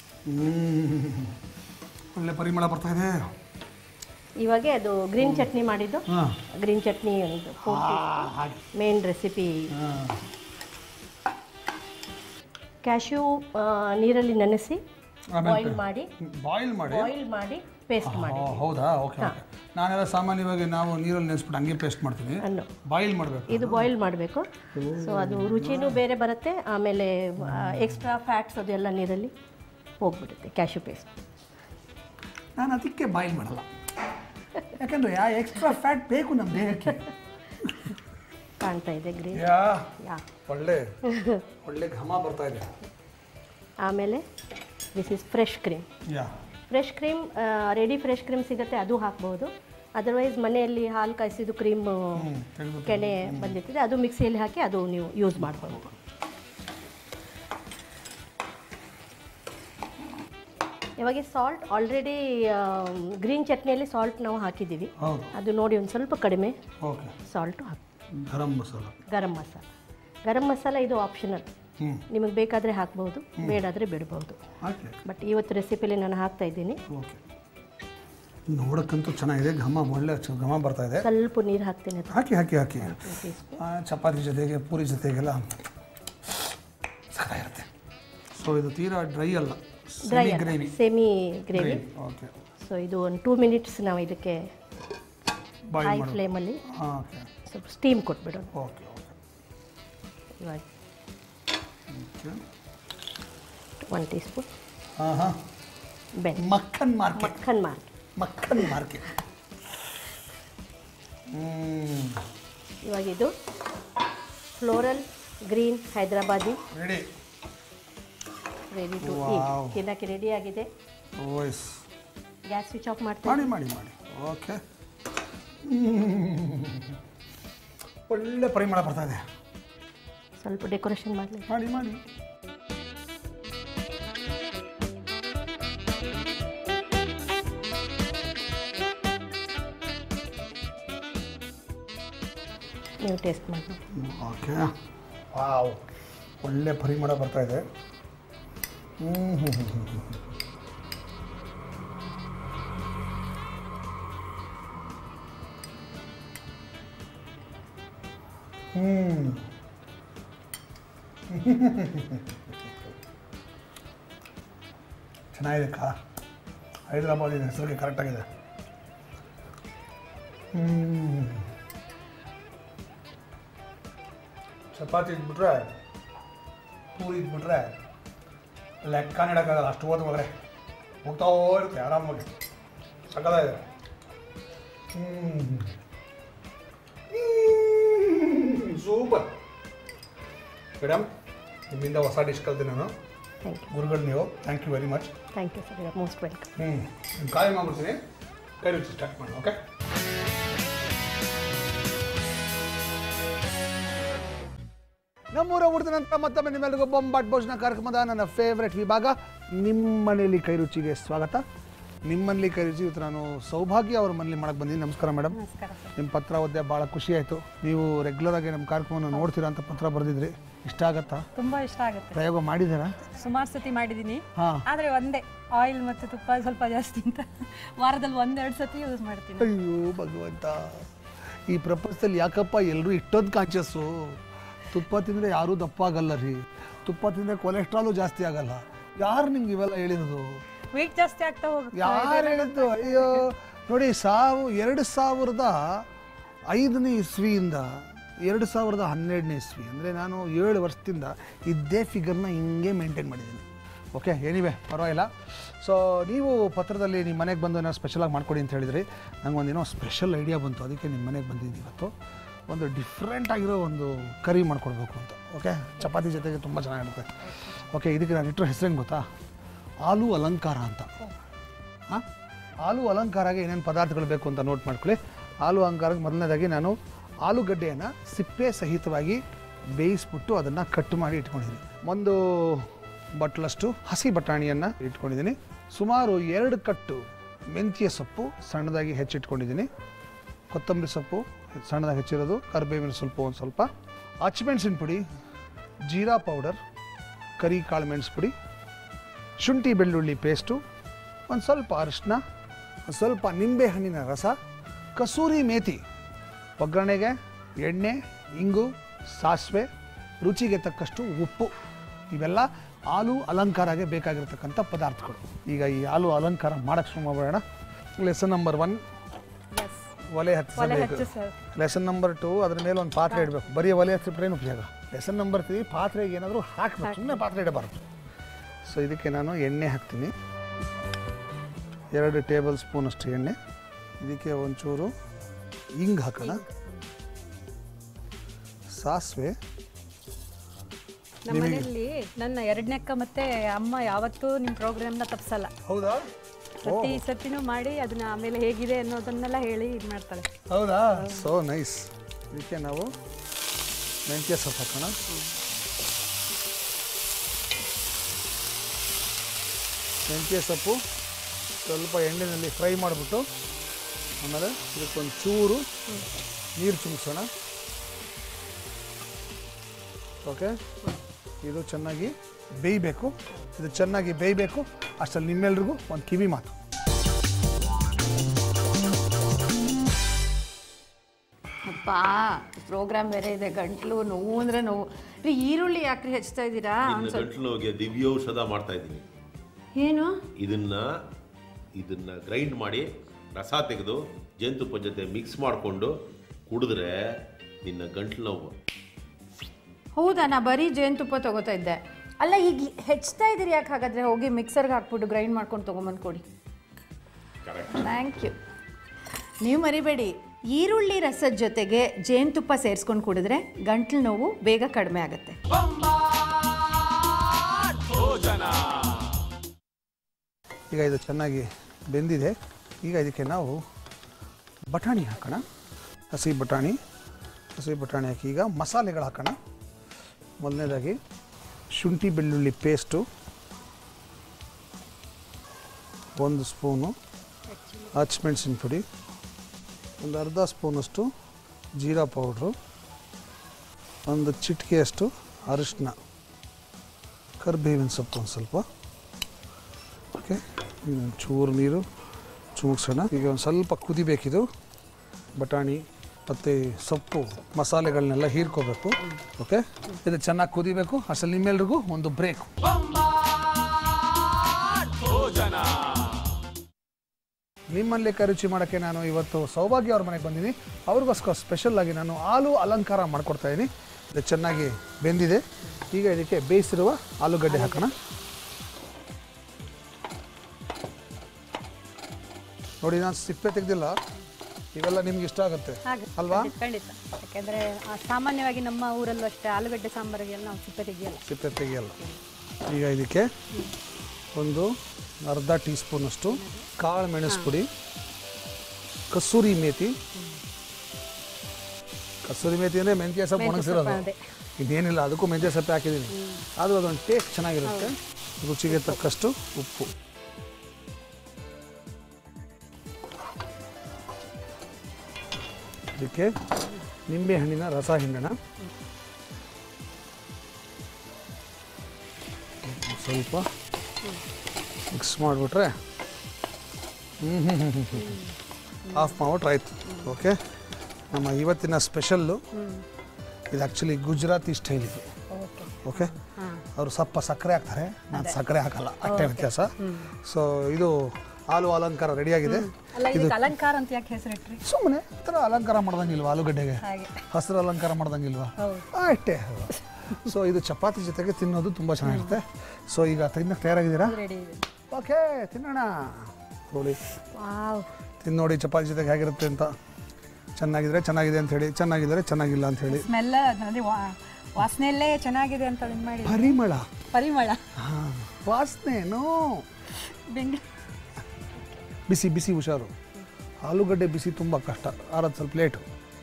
ಒಳ್ಳೆ ಪರಿಮಳ ಬರ್ತಾ ಇದೆ ಇವಾಗ ಅದು ಗ್ರೀನ್ ಚಟ್ನಿ ಮಾಡಿದ್ದು ಹಾಂ ಗ್ರೀನ್ ಚಟ್ನಿ ಒಂದು ಹಾಗೆ ಮೇನ್ ರೆಸಿಪಿ ಹಾಂ ಕ್ಯಾಶ್ಯೂ ನೀರಲ್ಲಿ ನೆನೆಸಿ ಆಮೇಲೆ ಬಾಯ್ಲ್ ಮಾಡಿ ಬಾಯ್ಲ್ ಮಾಡಿ ಬಾಯ್ಲ್ ಮಾಡಿ ಪೇಸ್ಟ್ ಮಾಡಿ ಓ, ಹೌದಾ ಓಕೆ ಓಕೆ ನಾನೆಲ್ಲ ಸಾಮಾನ್ಯವಾಗಿ ನಾವು ನೀರಲ್ಲಿ ನೆನೆಸ್ಬಿಟ್ಟು ಹಂಗೆ ಪೇಸ್ಟ್ ಮಾಡ್ತೀವಿ ಅನ್ನು ಬಾಯ್ಲ್ ಮಾಡಬೇಕು ಇದು ಬಾಯ್ಲ್ ಮಾಡಬೇಕು ಸೊ ಅದು ರುಚಿನೂ ಬೇರೆ ಬರುತ್ತೆ ಆಮೇಲೆ ಎಕ್ಸ್ಟ್ರಾ ಫ್ಯಾಟ್ಸ್ ಅದೆಲ್ಲ ನೀರಲ್ಲಿ ಹೋಗ್ಬಿಡುತ್ತೆ ಕ್ಯಾಶ್ಯೂ ಪೇಸ್ಟ್ ನಾನು ಅದಕ್ಕೆ ಬಾಯ್ಲ್ ಮಾಡಲ್ಲ ಯಾಕಂದ್ರೆ ಯಾ ಎಕ್ಸ್ಟ್ರಾ ಫ್ಯಾಟ್ ಬೇಕು ನಮ್ಮ ದೇಹಕ್ಕೆ ಕಾಣ್ತಾ ಇದೆ ಗ್ರೀನ್ ಯಾ ಯಾ ಒಳ್ಳೆ ಒಳ್ಳೆ ಘಮ ಬರ್ತಾ ಇದೆ ಆಮೇಲೆ this is fresh cream yeah fresh cream ready fresh cream ಸಿಗುತ್ತೆ ಅದು ಹಾಕ್ಬೋದು ಅದರ್ವೈಸ್ ಮನೆಯಲ್ಲಿ ಹಾಲು ಕಾಯಿಸಿದ್ದು ಕ್ರೀಮ್ ಹ್ಞೂ ತೆಗೆದು ಕೆನೆ ಬಂದಿರ್ತದೆ ಅದು ಮಿಕ್ಸಿಯಲ್ಲಿ ಹಾಕಿ ಅದು ನೀವು ಯೂಸ್ ಮಾಡ್ಬೋದು ಇವಾಗ ಸಾಲ್ಟ್ ಆಲ್ರೆಡಿ ಗ್ರೀನ್ ಚಟ್ನಿಯಲ್ಲಿ ಸಾಲ್ಟ್ ನಾವು ಹಾಕಿದ್ದೀವಿ ಹೌದು ಅದು ನೋಡಿ ಒಂದು ಸ್ವಲ್ಪ ಕಡಿಮೆ ಓಕೆ ಸಾಲ್ಟು ಹಾಕಿ ಗರಂ ಮಸಾಲ ಗರಂ ಮಸಾಲ ಗರಂ ಮಸಾಲ ಇದು ಆಪ್ಷನಲ್ ಹ್ಞೂ ನಿಮಗೆ ಬೇಕಾದರೆ ಹಾಕ್ಬೋದು ಬೇಡಾದರೆ ಬಿಡ್ಬೋದು ಹಾಕಿ ಬಟ್ ಇವತ್ತು ರೆಸಿಪಿಲಿ ನಾನು ಹಾಕ್ತಾ ಇದ್ದೀನಿ ಓಕೆ ನೋಡೋಕ್ಕಂತೂ ಚೆನ್ನಾಗಿದೆ ಘಮ ಒಳ್ಳೆ ಚ- ಘಮ ಬರ್ತಾ ಇದೆ ಸ್ವಲ್ಪ ನೀರು ಹಾಕ್ತೀನಿ ಅದು ಹಾಕಿ ಹಾಕಿ ಹಾಕಿ ಟೀ ಸ್ಪೂನ್ ಆ, ಚಪಾತಿ ಜೊತೆಗೆ ಪೂರಿ ಜೊತೆಗೆಲ್ಲ ಸಖತ್ತಾಗಿರುತ್ತೆ ಸೊ ಇದು ತೀರಾ ಡ್ರೈ ಅಲ್ಲ dry gravy semi gravy okay so ಇದು ಒಂದು ಟೂ ಮಿನಿಟ್ಸ್ ನಾವು ಇದಕ್ಕೆ ಬಾಯ್ ಹೈ ಮಾಡೋದು ಫ್ಲೇಮಲ್ಲಿ ಹಾಂ ಓಕೆ ಸ್ವಲ್ಪ ಸ್ಟೀಮ್ ಕೊಟ್ಬಿಡೋಣ ಓಕೆ ಓಕೆ ಇವಾಗ ಓಕೆ ಒನ್ ಟೀ ಸ್ಪೂನ್ ಹಾಂ ಹಾಂ ಬೆಣ್ಣೆ ಮಕ್ಕನ್ ಮಾರ್ಕೆಟ್ ಮಕ್ಕನ್ ಮಾಡಿ ಮಕ್ಕನ್ ಮಾರ್ಕೆಟ್ ಹ್ಞೂ ಇವಾಗ ಇದು floral green Hyderabadi ready ready to Wow. ತಿನ್ನಕ್ಕೆ ರೆಡಿ ಆಗಿದೆ ಓಯ್ಸ್ ಗ್ಯಾಸ್ ಸ್ವಿಚ್ ಆಫ್ ಮಾಡ್ತೀನಿ ಮಾಡಿ ಮಾಡಿ ಮಾಡಿ ಓಕೆ ಒಳ್ಳೆ ಪರಿಮಳ ಬರ್ತಾ ಇದೆ ಸ್ವಲ್ಪ ಡೆಕೋರೇಷನ್ ಮಾಡಲಿ ಮಾಡಿ ಮಾಡಿ ನೀವು ಟೇಸ್ಟ್ ಮಾಡಿ ಓಕೆ ವಾವ್ ಒಳ್ಳೆ ಪರಿಮಳ ಬರ್ತಾ ಇದೆ ಹ್ಞೂ ಹ್ಞೂ ಹ್ಞೂ ಹ್ಞೂ ಹ್ಞೂ ಚೆನ್ನಾಗಿದೆ ಕಾ ಹೈದ್ರಾಬಾದಿನ ಹೆಸರಿಗೆ ಕರೆಕ್ಟಾಗಿದೆ ಹ್ಞೂ ಚಪಾತಿ ಇದ್ಬಿಟ್ರೆ ಪೂರಿ ಇದ್ಬಿಟ್ರೆ ಲೆಕ್ಕ ನೀಡೋಕ್ಕಾಗಲ್ಲ ಅಷ್ಟು ಓದ್ ಒಳಗಡೆ ಹೋಗ್ತಾ ಇರುತ್ತೆ ಆರಾಮಾಗಿ ಸಕ್ಕದಾಗಿದೆ ಸೂಪರ್ ಮೇಡಮ್ ನಿಮ್ಮಿಂದ ಹೊಸ ಡಿಶ್ ಕಲ್ತೆ ನಾನು ಥ್ಯಾಂಕ್ ಯು ಗುರುಗಳು ನೀವು thank you very much thank you sir you most welcome ಹ್ಞೂ ನಿಮ್ಮ ಕಾಯಿ ಮಾಡ್ಬಿಡ್ತೀನಿ ಕೈ ರುಚಿ ಸ್ಟಾರ್ಟ್ ಮಾಡಿ ಓಕೆ ನಮ್ಮೂರ ಊಟದ ನಂತರ ಮತ್ತೊಮ್ಮೆ ನಿಮ್ಮೆಲ್ಲರಿಗೂ ಬೊಂಬಾಟ್ ಭೋಜನ ಕಾರ್ಯಕ್ರಮದ ನನ್ನ ಫೇವ್ರೆಟ್ ವಿಭಾಗ ನಿಮ್ಮ ಮನೆಯಲ್ಲಿ ಕೈ ರುಚಿಗೆ ಸ್ವಾಗತ ನಿಮ್ಮಲ್ಲಿ ಕೈ ರುಚಿ ಇವತ್ತು ನಾನು ಸೌಭಾಗ್ಯ ಅವ್ರ ಮನೇಲಿ ಮಾಡಕ್ಕೆ ಬಂದಿದ್ದೀನಿ ನಮಸ್ಕಾರ ಮೇಡಮ್ ನಮಸ್ಕಾರ ಸರ್ ನಿಮ್ಮ ಪತ್ರ ಓದ್ದೆ ಭಾಳ ಖುಷಿ ಆಯಿತು ನೀವು ರೆಗ್ಯುಲರ್ ಆಗಿ ನಮ್ಮ ಕಾರ್ಯಕ್ರಮವನ್ನು ನೋಡ್ತೀರಾ ಅಂತ ಪತ್ರ ಬರೆದಿದ್ರಿ ಇಷ್ಟ ಆಗತ್ತಾ ತುಂಬಾ ಇಷ್ಟ ಆಗುತ್ತೆ ಪ್ರಯೋಗ ಮಾಡಿದ್ದೀರಾ ಸುಮಾರು ಸತಿ ಮಾಡಿದ್ದೀನಿ ಹಾಂ ಆದ್ರೆ ಒಂದೇ ಆಯಿಲ್ ಮತ್ತೆ ತುಪ್ಪ ಸ್ವಲ್ಪ ಜಾಸ್ತಿ ಅಂತ ವಾರದಲ್ಲಿ ಒಂದೆರಡು ಸತಿ ಯೂಸ್ ಮಾಡ್ತೀನಿ ಅಯ್ಯೋ ಭಗವಂತ ಈ ಪ್ರಪಂಚದಲ್ಲಿ ಯಾಕಪ್ಪ ಎಲ್ಲರೂ ಇಷ್ಟೊಂದು ಕಾನ್ಷಿಯಸ್ಸು ತುಪ್ಪ ತಿಂದರೆ ಯಾರೂ ದಪ್ಪ ಆಗಲ್ಲ ರೀ ತುಪ್ಪ ತಿಂದರೆ ಕೊಲೆಸ್ಟ್ರಾಲು ಜಾಸ್ತಿ ಆಗಲ್ಲ ಯಾರು ನಿಮ್ಗೆ ಇವೆಲ್ಲ ಹೇಳಿರೋದು ವೇಟ್ ಜಾಸ್ತಿ ಆಗ್ತಾ ಹೋಗುತ್ತೆ ಯಾರು ಹೇಳಿದ್ದು ಅಯ್ಯೋ ನೋಡಿ ಸಾವು ಎರಡು ಸಾವಿರದ ಐದನೇ ಇಸ್ವಿಯಿಂದ ಎರಡು ಸಾವಿರದ ಹನ್ನೆರಡನೇ ಇಸ್ವಿ ಅಂದರೆ ನಾನು ಏಳು ವರ್ಷದಿಂದ ಇದ್ದೇ ಫಿಗರ್ನ ಹಿಂಗೆ ಮೇಂಟೈನ್ ಮಾಡಿದ್ದೀನಿ ಓಕೆ ಏನಿವೆ ಪರವಾಗಿಲ್ಲ ಸೊ ನೀವು ಪತ್ರದಲ್ಲಿ ನಿಮ್ಮ ಮನೆಗೆ ಬಂದು ಏನೋ ಸ್ಪೆಷಲಾಗಿ ಮಾಡ್ಕೊಡಿ ಅಂತ ಹೇಳಿದ್ರಿ ನಂಗೆ ಒಂದೇನೋ ಸ್ಪೆಷಲ್ ಐಡಿಯಾ ಬಂತು ಅದಕ್ಕೆ ನಿಮ್ಮ ಮನೆಗೆ ಬಂದಿದ್ದು ಇವತ್ತು ಒಂದು ಡಿಫ್ರೆಂಟ್ ಆಗಿರೋ ಒಂದು ಕರಿ ಮಾಡ್ಕೊಡ್ಬೇಕು ಅಂತ ಓಕೆ ಚಪಾತಿ ಜೊತೆಗೆ ತುಂಬ ಚೆನ್ನಾಗಿರುತ್ತೆ ಓಕೆ ಇದಕ್ಕೆ ನಾನು ಇಟ್ಟರೆ ಹೆಸರೇನು ಗೊತ್ತಾ ಆಲೂ ಅಲಂಕಾರ ಅಂತ ಹಾಂ ಆಲೂ ಅಲಂಕಾರಕ್ಕೆ ಏನೇನು ಪದಾರ್ಥಗಳು ಬೇಕು ಅಂತ ನೋಟ್ ಮಾಡ್ಕೊಳ್ಳಿ ಆಲೂ ಅಲಂಕಾರಕ್ಕೆ ಮೊದಲನೇದಾಗಿ ನಾನು ಆಲೂಗಡ್ಡೆಯನ್ನು ಸಿಪ್ಪೆ ಸಹಿತವಾಗಿ ಬೇಯಿಸ್ಬಿಟ್ಟು ಅದನ್ನು ಕಟ್ ಮಾಡಿ ಇಟ್ಕೊಂಡಿದ್ದೀನಿ ಒಂದು ಬಟ್ಲಷ್ಟು ಹಸಿ ಬಟಾಣಿಯನ್ನು ಇಟ್ಕೊಂಡಿದ್ದೀನಿ ಸುಮಾರು ಎರಡು ಕಟ್ಟು ಮೆಂತ್ಯ ಸೊಪ್ಪು ಸಣ್ಣದಾಗಿ ಹೆಚ್ಚಿಟ್ಕೊಂಡಿದ್ದೀನಿ ಕೊತ್ತಂಬರಿ ಸೊಪ್ಪು ಸಣ್ಣದಾಗಿ ಹೆಚ್ಚಿರೋದು ಕರಿಬೇವಿನ ಸ್ವಲ್ಪ ಒಂದು ಸ್ವಲ್ಪ ಹಚ್ಮೆಣ್ಸಿನ ಪುಡಿ ಜೀರಾ ಪೌಡರ್ ಕರಿ ಕಾಳು ಮೆಣಸು ಪುಡಿ ಶುಂಠಿ ಬೆಳ್ಳುಳ್ಳಿ ಪೇಸ್ಟು ಒಂದು ಸ್ವಲ್ಪ ಅರಿಶಿನ ಒಂದು ಸ್ವಲ್ಪ ನಿಂಬೆ ಹಣ್ಣಿನ ರಸ ಕಸೂರಿ ಮೇಥಿ ಒಗ್ಗರಣೆಗೆ ಎಣ್ಣೆ ಇಂಗು ಸಾಸಿವೆ ರುಚಿಗೆ ತಕ್ಕಷ್ಟು ಉಪ್ಪು ಇವೆಲ್ಲ ಹಾಲು ಅಲಂಕಾರಕ್ಕೆ ಬೇಕಾಗಿರ್ತಕ್ಕಂಥ ಪದಾರ್ಥಗಳು ಈಗ ಈ ಹಾಲು ಅಲಂಕಾರ ಮಾಡೋಕ್ಕೆ ಶುರು ಮಾಡೋಣ ಲೆಸನ್ ನಂಬರ್ ಒನ್ ಎಸ್ ಒಲೆ ಒಲೆ ಹತ್ತಿಸಬೇಕು ಹಚ್ಚು ಸರ್ ಲೆಸನ್ ನಂಬರ್ ಟು ಅದ್ರ ಮೇಲೆ ಒಂದು ಪಾತ್ರೆ ಇಡಬೇಕು ಬರೀ ಒಲೆ ಹಚ್ಚಿಬಿಟ್ರೆ ಏನು ಉಪಯೋಗ ಲೆಸನ್ ನಂಬರ್ ತ್ರೀ ಪಾತ್ರೆಗೆ ಏನಾದರೂ ಹಾಕಬೇಕು ಸುಮ್ಮನೆ ಪಾತ್ರೆ ಇಡಬಾರ್ದು ಸೊ ಇದಕ್ಕೆ ನಾನು ಎಣ್ಣೆ ಹಾಕ್ತೀನಿ ಎರಡು ಟೇಬಲ್ ಸ್ಪೂನ್ ಅಷ್ಟು ಎಣ್ಣೆ ಇದಕ್ಕೆ ಒಂಚೂರು ಹಿಂಗ್ ಹಾಕೋಣ ಸಾಸಿವೆ ನಮ್ಮ ಮನೆಯಲ್ಲಿ ನನ್ನ ಎರಡನೇ ಅಕ್ಕ ಮತ್ತೆ ಅಮ್ಮ ಯಾವತ್ತೂ ನಿಮ್ಮ ಪ್ರೋಗ್ರಾಮ್ನ ತಪ್ಸಲ್ಲ ಹೌದಾ ಪ್ರತಿ ಸತಿನೂ ಮಾಡಿ ಅದನ್ನ ಆಮೇಲೆ ಹೇಗಿದೆ ಅನ್ನೋದನ್ನೆಲ್ಲ ಹೇಳಿ ಇದು ಮಾಡ್ತಾಳೆ ಹೌದಾ ಸೊ ನೈಸ್ ಇದಕ್ಕೆ ನಾವು ಮೆಂತ್ಯ ಸೊಪ್ಪು ಹಾಕೋಣ ಮೆಂತ್ಯ ಸೊಪ್ಪು ಸ್ವಲ್ಪ ಎಣ್ಣೆಯಲ್ಲಿ ಫ್ರೈ ಮಾಡಿಬಿಟ್ಟು ಆಮೇಲೆ ಇದಕ್ಕೊಂದು ಚೂರು ನೀರು ಚುಮ್ಸೋಣ ಓಕೆ ಇದು ಚೆನ್ನಾಗಿ ಬೇಯಬೇಕು ಇದು ಚೆನ್ನಾಗಿ ಬೇಯಬೇಕು ಅಷ್ಟರಲ್ಲಿ ನಿಮ್ಮೆಲ್ರಿಗೂ ಒಂದು ಕಿವಿ ಮಾತು ಅಪ್ಪ ಪ್ರೋಗ್ರಾಮ್ ಬೇರೆ ಇದೆ ಗಂಟ್ಲು ನೋವು ಅಂದ್ರೆ ನೋವು ರೀ ಈರುಳ್ಳಿ ಯಾಕ್ರಿ ಹೆಚ್ಚ್ತಾ ಇದ್ದೀರಾ ಇನ್ನು ಗಂಟ್ಲು ನೋವಿಗೆ ದಿವ್ಯೌಷಧ ಮಾಡ್ತಾ ಇದ್ದೀನಿ ಏನು ಇದನ್ನ ಇದನ್ನ ಗ್ರೈಂಡ್ ಮಾಡಿ ರಸ ತೆಗೆದು ಜೇನುತುಪ್ಪ ಜೊತೆ ಮಿಕ್ಸ್ ಮಾಡಿಕೊಂಡು ಕುಡಿದ್ರೆ ನಿನ್ನ ಗಂಟ್ಲು ನೋವು ಹೌದಾ ನಾ ಬರೀ ಜೇನುತುಪ್ಪ ತಗೋತಾ ಇದ್ದೆ ಅಲ್ಲ ಈಗ ಹೆಚ್ಚ್ತಾ ಇದ್ದೀರಿ ಯಾಕೆ ಹಾಗಾದ್ರೆ ಹೋಗಿ ಮಿಕ್ಸರ್ಗೆ ಹಾಕ್ಬಿಟ್ಟು ಗ್ರೈಂಡ್ ಮಾಡ್ಕೊಂಡು ತೊಗೊಂಬಂದು ಕೊಡಿ ಥ್ಯಾಂಕ್ ಯು ನೀವು ಮರಿಬೇಡಿ ಈರುಳ್ಳಿ ರಸದ ಜೊತೆಗೆ ಜೇನುತುಪ್ಪ ಸೇರಿಸ್ಕೊಂಡು ಕುಡಿದ್ರೆ ಗಂಟ್ಲು ನೋವು ಬೇಗ ಕಡಿಮೆ ಆಗುತ್ತೆ ಈಗ ಇದು ಚೆನ್ನಾಗಿ ಬೆಂದಿದೆ ಈಗ ಇದಕ್ಕೆ ನಾವು ಬಟಾಣಿ ಹಾಕೋಣ ಹಸಿ ಬಟಾಣಿ ಹಸಿ ಬಟಾಣಿ ಹಾಕಿ ಈಗ ಮಸಾಲೆಗಳು ಹಾಕೋಣ ಮೊದಲನೇದಾಗಿ ಶುಂಠಿ ಬೆಳ್ಳುಳ್ಳಿ ಪೇಸ್ಟು ಒಂದು ಸ್ಪೂನು ಹಚ್ಮೆಣ್ಸಿನ ಪುಡಿ ಒಂದು ಅರ್ಧ ಸ್ಪೂನಷ್ಟು ಜೀರಾ ಪೌಡ್ರು ಒಂದು ಚಿಟಿಕೆಯಷ್ಟು ಅರಿಶಿನ ಕರಿಬೇವಿನ ಸೊಪ್ಪು ಒಂದು ಸ್ವಲ್ಪ ಓಕೆ ಇನ್ನೊಂದು ಚೂರು ನೀರು ಚೂಗ್ಸೋಣ ಈಗ ಒಂದು ಸ್ವಲ್ಪ ಕುದಿಬೇಕಿದು ಬಟಾಣಿ ಮತ್ತು ಸೊಪ್ಪು ಮಸಾಲೆಗಳನ್ನೆಲ್ಲ ಹೀರ್ಕೋಬೇಕು ಓಕೆ ಇದು ಚೆನ್ನಾಗಿ ಕುದಿಬೇಕು ಅಸಲು ನಿಮ್ಮೆಲ್ರಿಗೂ ಒಂದು ಬ್ರೇಕ್ ನಿಮ್ಮಲ್ಲಿ ರುಚಿ ಮಾಡೋಕ್ಕೆ ನಾನು ಇವತ್ತು ಸೌಭಾಗ್ಯ ಅವ್ರ ಮನೆಗೆ ಬಂದಿದ್ದೀನಿ ಅವ್ರಿಗೋಸ್ಕರ ಸ್ಪೆಷಲ್ ಆಗಿ ನಾನು ಹಾಲು ಅಲಂಕಾರ ಮಾಡ್ಕೊಡ್ತಾ ಇದ್ದೀನಿ ಇದು ಚೆನ್ನಾಗಿ ಬೆಂದಿದೆ ಈಗ ಇದಕ್ಕೆ ಬೇಯಿಸಿರುವ ಆಲೂಗಡ್ಡೆ ಹಾಕೋಣ ನೋಡಿ ನಾನು ಸಿಪ್ಪೆ ತೆಗೆದಿಲ್ಲ ಇವೆಲ್ಲ ನಿಮ್ಗೆ ಇಷ್ಟ ಆಗುತ್ತೆ ಹಾಗೆ ಅಲ್ವಾ ಖಂಡಿತ ಯಾಕೆಂದರೆ ಸಾಮಾನ್ಯವಾಗಿ ನಮ್ಮ ಊರಲ್ಲೂ ಅಷ್ಟೇ ಆಲೂಗಡ್ಡೆ ಸಾಂಬಾರಿಗೆಲ್ಲ ನಾವು ಸಿಪ್ಪೆ ತೆಗಿಯಲ್ಲ ಸಿಪ್ಪೆ ತೆಗಿಯಲ್ಲ ಈಗ ಇದಕ್ಕೆ ಒಂದು ಅರ್ಧ ಟೀ ಸ್ಪೂನಷ್ಟು ಕಾಳು ಮೆಣಸು ಪುಡಿ ಕಸೂರಿ ಮೇಥಿ ಕಸೂರಿ ಮೇಥಿ ಅಂದರೆ ಮೆಂತ್ಯ ಸೊಪ್ಪು ಒಣಗಿಸಿರೋದು ಅದೇ. ಇದೇನಿಲ್ಲ ಅದಕ್ಕೂ ಮೆಂತ್ಯ ಸೊಪ್ಪು ಹಾಕಿದ್ದೀನಿ ಆದರೂ ಅದೊಂದು ಟೇಸ್ಟ್ ಚೆನ್ನಾಗಿರುತ್ತೆ ರುಚಿಗೆ ತಕ್ಕಷ್ಟು ಉಪ್ಪು ಇದಕ್ಕೆ ನಿಂಬೆ ಹಣ್ಣಿನ ರಸ ಹಿಂಡೋಣ ಸ್ವಲ್ಪ ಮಿಕ್ಸ್ ಮಾಡಿಬಿಟ್ರೆ ಹ್ಞೂ ಹ್ಞೂ ಹ್ಞೂ ಹ್ಞೂ ಆಫ್ ಮಾಡ್ಬಿಟ್ರೆ ಆಯ್ತು ಓಕೆ ನಮ್ಮ ಇವತ್ತಿನ ಸ್ಪೆಷಲ್ಲು ಇದು ಆ್ಯಕ್ಚುಲಿ ಗುಜರಾತಿ ಸ್ಟೈಲ್ ಇದು ಓಕೆ ಅವರು ಸ್ವಲ್ಪ ಸಕ್ಕರೆ ಹಾಕ್ತಾರೆ ನಾನು ಸಕ್ಕರೆ ಹಾಕಲ್ಲ ಅಷ್ಟೇ ವ್ಯತ್ಯಾಸ ಸೊ ಇದು ಹಾಲು ಅಲಂಕಾರ ರೆಡಿಯಾಗಿದೆ ಅಲ್ಲ ಇದಕ್ಕೆ ಅಲಂಕಾರ ಅಂತ ಯಾಕೆ ಹೆಸರಿಟ್ರಿ ಸುಮ್ಮನೆ ಥರ ಅಲಂಕಾರ ಮಾಡ್ದಂಗಿಲ್ವಾ ಆಲೂಗಡ್ಡೆಗೆ ಹಾಗೆ ಹಸಿರು ಅಲಂಕಾರ ಮಾಡ್ದಂಗಿಲ್ವಾ ಹೌದು. ಅಷ್ಟೇ ಸೊ ಇದು ಚಪಾತಿ ಜೊತೆಗೆ ತಿನ್ನೋದು ತುಂಬ ಚೆನ್ನಾಗಿರುತ್ತೆ ಸೊ ಈಗ ತಿನ್ನಕ್ಕೆ ತಯಾರಾಗಿದ್ದೀರಾ ರೆಡಿ ಇದೆ ಓಕೆ ತಿನ್ನೋಣ ನೋಡಿ ವಾವ್ ತಿಂದು ನೋಡಿ ಚಪಾತಿ ಜೊತೆಗೆ ಹೇಗಿರುತ್ತೆ ಅಂತ ಚೆನ್ನಾಗಿದ್ರೆ ಚೆನ್ನಾಗಿದೆ ಅಂತ ಹೇಳಿ ಚೆನ್ನಾಗಿದ್ರೆ ಚೆನ್ನಾಗಿಲ್ಲ ಅಂತ ಹೇಳಿ ಸ್ಮೆಲ್ ಅದೇ ವಾ- ವಾಸನೆಯಲ್ಲೇ ಚೆನ್ನಾಗಿದೆ ಅಂತ ಇದು ಮಾಡಿ ಪರಿಮಳ ಪರಿಮಳ ಹಾಂ ವಾಸನೆನೋ ಬೆಂಗಿ ಬಿಸಿ ಬಿಸಿ ಹುಷಾರು ಆಲೂಗಡ್ಡೆ ಬಿಸಿ ತುಂಬ ಕಷ್ಟ ಆರೋದು ಸ್ವಲ್ಪ ಲೇಟು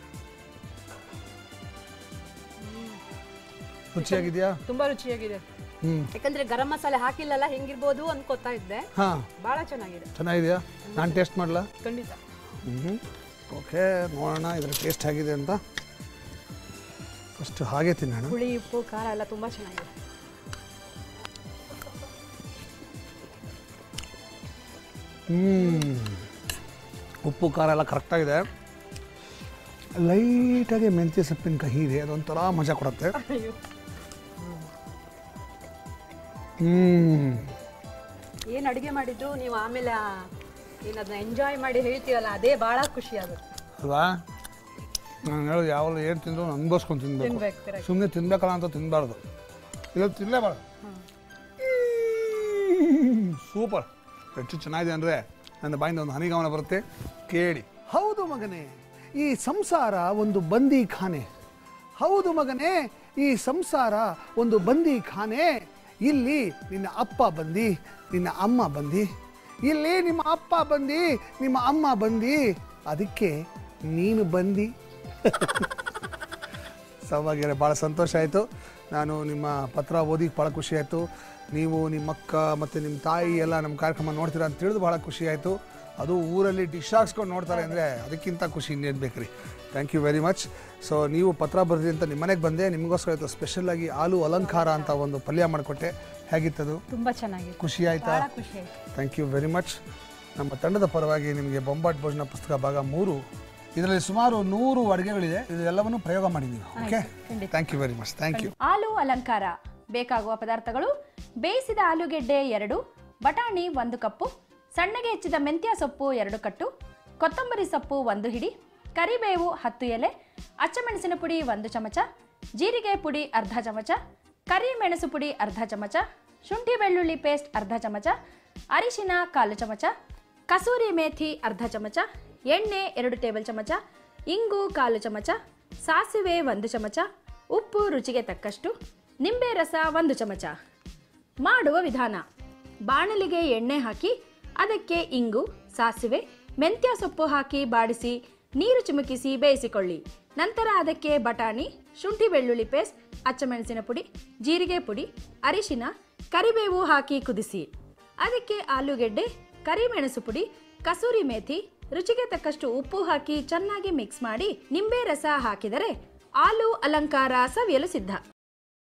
ರುಚಿಯಾಗಿದೆಯಾ ತುಂಬಾ ರುಚಿಯಾಗಿದೆ ಹ್ಞೂ ಯಾಕಂದ್ರೆ ಗರಂ ಮಸಾಲೆ ಹಾಕಿಲ್ಲಲ್ಲ ಹೆಂಗಿರ್ಬೋದು ಅನ್ಕೋತಾ ಇದ್ದೆ ಹಾಂ ಬಹಳ ಚೆನ್ನಾಗಿದೆ ಚೆನ್ನಾಗಿದೆಯಾ ನಾನು ಟೇಸ್ಟ್ ಮಾಡಲಾ ಖಂಡಿತ ಹ್ಞೂ ಓಕೆ ನೋಡೋಣ ಇದ್ರ ಟೇಸ್ಟ್ ಹೇಗಿದೆ ಅಂತ ಫಸ್ಟ್ ಹಾಗೆ ತಿನ್ನೋಣ ಹುಳಿ ಉಪ್ಪು ಖಾರ ಎಲ್ಲ ತುಂಬಾ ಚೆನ್ನಾಗಿದೆ ಹ್ಞೂ ಉಪ್ಪು ಖಾರ ಎಲ್ಲ ಕರೆಕ್ಟಾಗಿದೆ ಲೈಟಾಗಿ ಮೆಂತ್ಯ ಸೊಪ್ಪಿನ ಕಹಿ ಇದೆ ಅದೊಂಥರ ಮಜಾ ಕೊಡುತ್ತೆ ಹ್ಞೂ ಏನ್ ಅಡುಗೆ ಮಾಡಿದ್ದು ನೀವು ಆಮೇಲೆ ಏನದನ್ನ ಎಂಜಾಯ್ ಮಾಡಿ ಹೇಳ್ತೀವಲ್ಲ ಅದೇ ಬಹಳ ಖುಷಿ ಆಗುತ್ತೆ ಅಲ್ವಾ ನಾನು ಹೇಳೋದು ಯಾವಾಗ ಏನು ತಿಂದ್ರು ಅನ್ಭವಿಸ್ಕೊಂಡು ತಿನ್ಬೇಕು ತಿನ್ಬೇಕು correct. ಸುಮ್ಮನೆ ತಿನ್ಬೇಕಲ್ಲ ಅಂತ ತಿನ್ನಬಾರ್ದು ಇಲ್ಲ ತಿನ್ನಲೇಬಾರ್ದು ಸೂಪರ್ ಎಷ್ಟು ಚೆನ್ನಾಗಿದೆ ಅಂದರೆ ನನ್ನ ಬಾಯಿಂದ ಒಂದು ಹನಿಗಮನ ಬರುತ್ತೆ ಕೇಳಿ ಹೌದು ಮಗನೇ ಈ ಸಂಸಾರ ಒಂದು ಬಂದಿ ಖಾನೆ ಹೌದು ಮಗನೇ ಈ ಸಂಸಾರ ಒಂದು ಬಂದಿ ಖಾನೆ ಇಲ್ಲಿ ನಿನ್ನ ಅಪ್ಪ ಬಂದಿ ನಿನ್ನ ಅಮ್ಮ ಬಂದಿ ಇಲ್ಲಿ ನಿಮ್ಮ ಅಪ್ಪ ಬಂದಿ ನಿಮ್ಮ ಅಮ್ಮ ಬಂದಿ ಅದಕ್ಕೆ ನೀನು ಬಂದಿ ಸೌಭಾಗ್ಯರೇ ಭಾಳ ಸಂತೋಷ ಆಯಿತು ನಾನು ನಿಮ್ಮ ಪತ್ರ ಓದಿ ಭಾಳ ಖುಷಿ ಆಯಿತು ನೀವು ನಿಮ್ಮ ಅಕ್ಕ ಮತ್ತು ನಿಮ್ಮ ತಾಯಿ ಎಲ್ಲ ನಮ್ಮ ಕಾರ್ಯಕ್ರಮ ನೋಡ್ತೀರಾ ಅಂತ ತಿಳಿದು ಭಾಳ ಖುಷಿ ಆಯಿತು ಅದು ಊರಲ್ಲಿ ಡಿಶ್ ಹಾಕ್ಸ್ಕೊಂಡು ನೋಡ್ತಾರೆ ಅಂದರೆ ಅದಕ್ಕಿಂತ ಖುಷಿ ಇನ್ನೇನು ಬೇಕ್ರಿ thank you very much so ನೀವು ಪತ್ರ ಬರೆದಿ ಅಂತ ನಿಮ್ಮ ಮನೆಗೆ ಬಂದೆ ನಿಮಗೋಸ್ಕರ ಇವತ್ತು ಸ್ಪೆಷಲಾಗಿ ಆಲು ಅಲಂಕಾರ ಅಂತ ಒಂದು ಪಲ್ಯ ಮಾಡಿಕೊಟ್ಟೆ ಹೇಗಿತ್ತದು ತುಂಬಾ ಚೆನ್ನಾಗಿದೆ ಖುಷಿ ಆಯಿತಾ ಬಹಳ ಖುಷಿ ಆಯ್ತು ಥ್ಯಾಂಕ್ ಯು ವೆರಿ ಮಚ್ ನಮ್ಮ ತಂಡದ ಪರವಾಗಿ ನಿಮಗೆ ಬೊಂಬಾಟ್ ಭೋಜನ ಪುಸ್ತಕ ಭಾಗ ಮೂರು ಇದರಲ್ಲಿ ಸುಮಾರು ನೂರು ಅಡುಗೆಗಳಿದೆ ಇದೆಲ್ಲವನ್ನು ಪ್ರಯೋಗ ಮಾಡಿದ್ದೀವಿ okay thank you very much thank you ಆಲೂ ಅಲಂಕಾರ ಬೇಕಾಗುವ ಪದಾರ್ಥಗಳು ಬೇಯಿಸಿದ ಆಲೂಗೆಡ್ಡೆ ಎರಡು ಬಟಾಣಿ ಒಂದು ಕಪ್ಪು ಸಣ್ಣಗೆ ಹೆಚ್ಚಿದ ಮೆಂತ್ಯ ಸೊಪ್ಪು ಎರಡು ಕಟ್ಟು ಕೊತ್ತಂಬರಿ ಸೊಪ್ಪು ಒಂದು ಹಿಡಿ ಕರಿಬೇವು ಹತ್ತು ಎಲೆ ಅಚ್ಚಮೆಣಸಿನ ಪುಡಿ ಒಂದು ಚಮಚ ಜೀರಿಗೆ ಪುಡಿ ಅರ್ಧ ಚಮಚ ಕರಿ ಮೆಣಸು ಪುಡಿ ಅರ್ಧ ಚಮಚ ಶುಂಠಿ ಬೆಳ್ಳುಳ್ಳಿ ಪೇಸ್ಟ್ ಅರ್ಧ ಚಮಚ ಅರಿಶಿನ ಕಾಲು ಚಮಚ ಕಸೂರಿ ಮೇಥಿ ಅರ್ಧ ಚಮಚ ಎಣ್ಣೆ ಎರಡು ಟೇಬಲ್ ಚಮಚ ಇಂಗು ಕಾಲು ಚಮಚ ಸಾಸಿವೆ ಒಂದು ಚಮಚ ಉಪ್ಪು ರುಚಿಗೆ ತಕ್ಕಷ್ಟು ನಿಂಬೆ ರಸ ಒಂದು ಚಮಚ ಮಾಡುವ ವಿಧಾನ ಬಾಣಲಿಗೆ ಎಣ್ಣೆ ಹಾಕಿ ಅದಕ್ಕೆ ಇಂಗು ಸಾಸಿವೆ ಮೆಂತ್ಯ ಸೊಪ್ಪು ಹಾಕಿ ಬಾಡಿಸಿ ನೀರು ಚಿಮುಕಿಸಿ ಬೇಯಿಸಿಕೊಳ್ಳಿ ನಂತರ ಅದಕ್ಕೆ ಬಟಾಣಿ ಶುಂಠಿ ಬೆಳ್ಳುಳ್ಳಿ ಪೇಸ್ಟ್ ಅಚ್ಚಮೆಣಸಿನ ಪುಡಿ ಜೀರಿಗೆ ಪುಡಿ ಅರಿಶಿನ ಕರಿಬೇವು ಹಾಕಿ ಕುದಿಸಿ ಅದಕ್ಕೆ ಆಲೂಗೆಡ್ಡೆ ಕರಿಮೆಣಸು ಪುಡಿ ಕಸೂರಿ ಮೇಥಿ ರುಚಿಗೆ ತಕ್ಕಷ್ಟು ಉಪ್ಪು ಹಾಕಿ ಚೆನ್ನಾಗಿ ಮಿಕ್ಸ್ ಮಾಡಿ ನಿಂಬೆ ರಸ ಹಾಕಿದರೆ ಆಲೂ ಅಲಂಕಾರ ಸವಿಯಲು ಸಿದ್ಧ